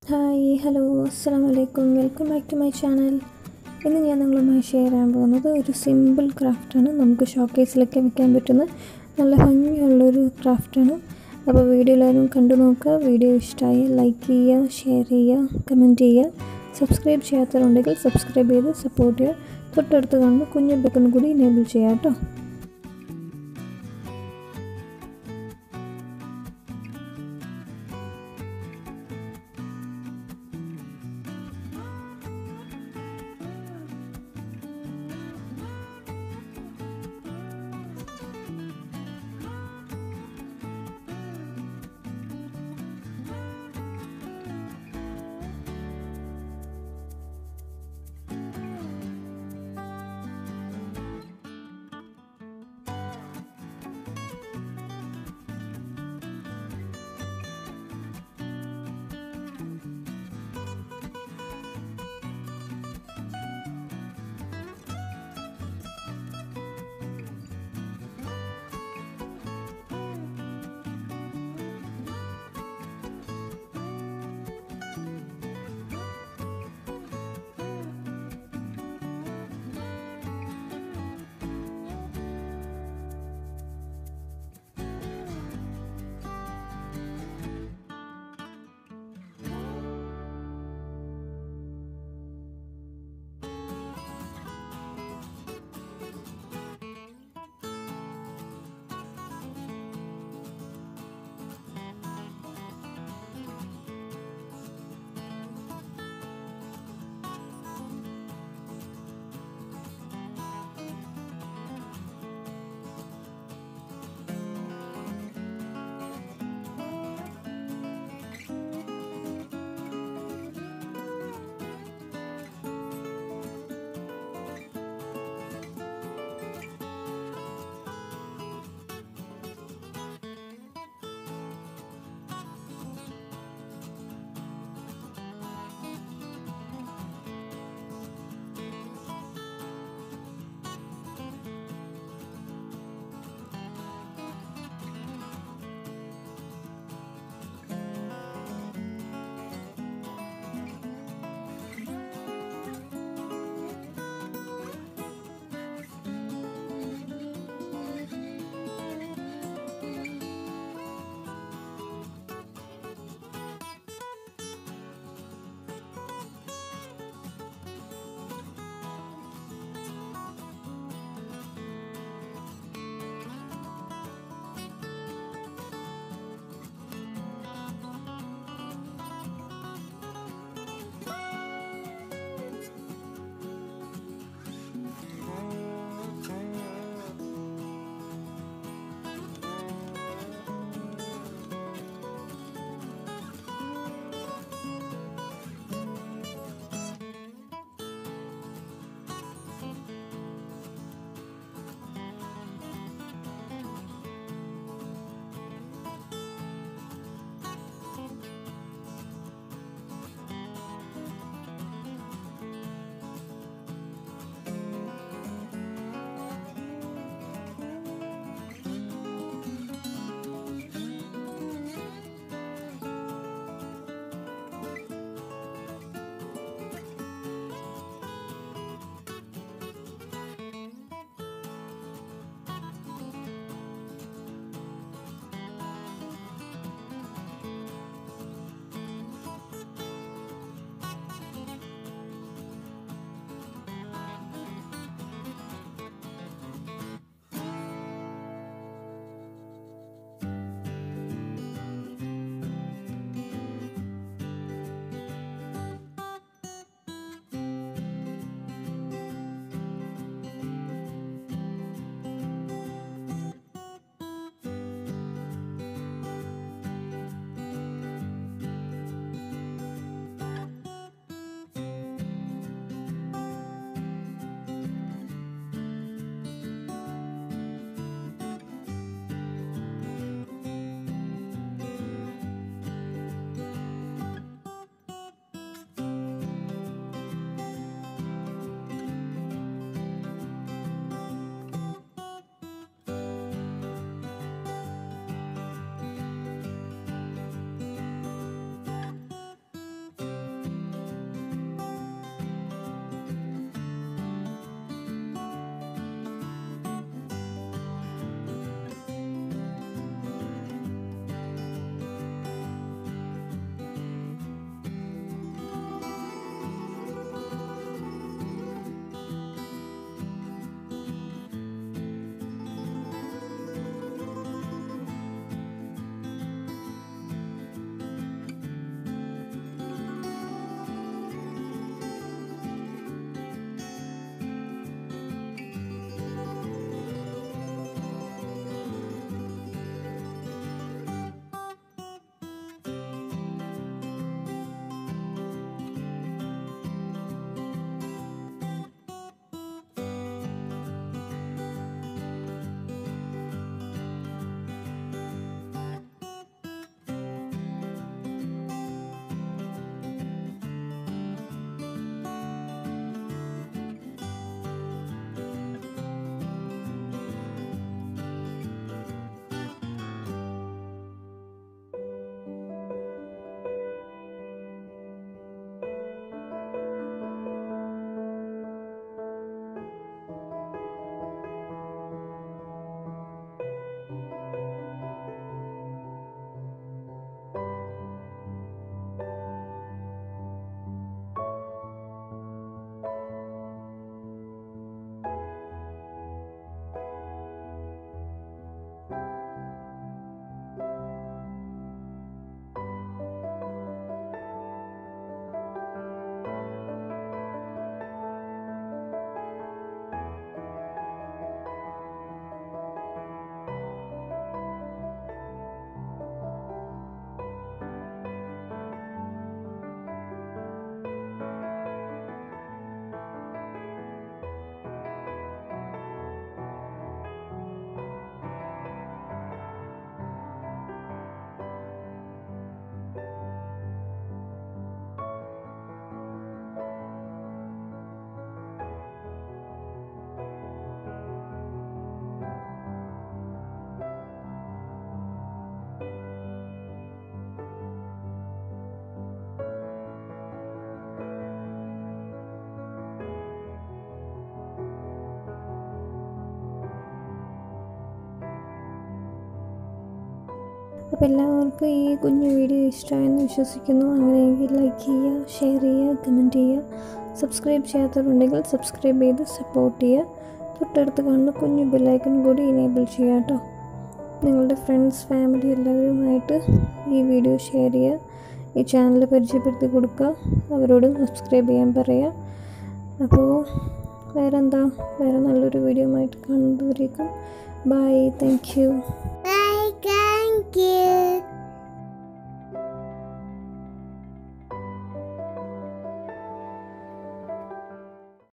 Hi hello അസ്സാം വലൈക്കും welcome back to my channel ഇന്ന് ഞാൻ നിങ്ങളുമായി ഷെയർ ചെയ്യാൻ പോകുന്നത് ഒരു സിമ്പിൾ ക്രാഫ്റ്റാണ് നമുക്ക് ഷോക്കേസിലൊക്കെ വെക്കാൻ പറ്റുന്ന നല്ല ഭംഗിയുള്ളൊരു ക്രാഫ്റ്റാണ് അപ്പോൾ വീഡിയോ എല്ലാവരും കണ്ടു നോക്കുക വീഡിയോ ഇഷ്ടമായി ലൈക്ക് ചെയ്യുക ഷെയർ ചെയ്യുക കമൻറ്റ് ചെയ്യുക സബ്സ്ക്രൈബ് ചെയ്യാത്തവരുണ്ടെങ്കിൽ സബ്സ്ക്രൈബ് ചെയ്ത് സപ്പോർട്ട് ചെയ്യുക തൊട്ടടുത്ത് കാണുന്ന കുഞ്ഞു ബെക്കൺ കൂടി എനേബിൾ ചെയ്യാം കേട്ടോ അപ്പോൾ എല്ലാവർക്കും ഈ കുഞ്ഞു വീഡിയോ ഇഷ്ടമായെന്ന് വിശ്വസിക്കുന്നു അങ്ങനെയെങ്കിൽ ലൈക്ക് ചെയ്യുക ഷെയർ ചെയ്യുക കമൻറ്റ് ചെയ്യുക സബ്സ്ക്രൈബ് ചെയ്യാത്തവരുണ്ടെങ്കിൽ സബ്സ്ക്രൈബ് ചെയ്ത് സപ്പോർട്ട് ചെയ്യുക തൊട്ടടുത്ത് കാണുന്ന കുഞ്ഞു ബെല്ലൈക്കൺ കൂടി ഇനേബിൾ ചെയ്യുക കേട്ടോ നിങ്ങളുടെ ഫ്രണ്ട്സ് ഫാമിലി എല്ലാവരുമായിട്ട് ഈ വീഡിയോ ഷെയർ ചെയ്യുക ഈ ചാനൽ പരിചയപ്പെടുത്തി കൊടുക്കുക അവരോടും സബ്സ്ക്രൈബ് ചെയ്യാൻ പറയുക അപ്പോൾ വേറെ എന്താ വേറെ നല്ലൊരു വീഡിയോ ആയിട്ട് കാണുന്നതുവരേക്കും bye thank you Bye, thank you.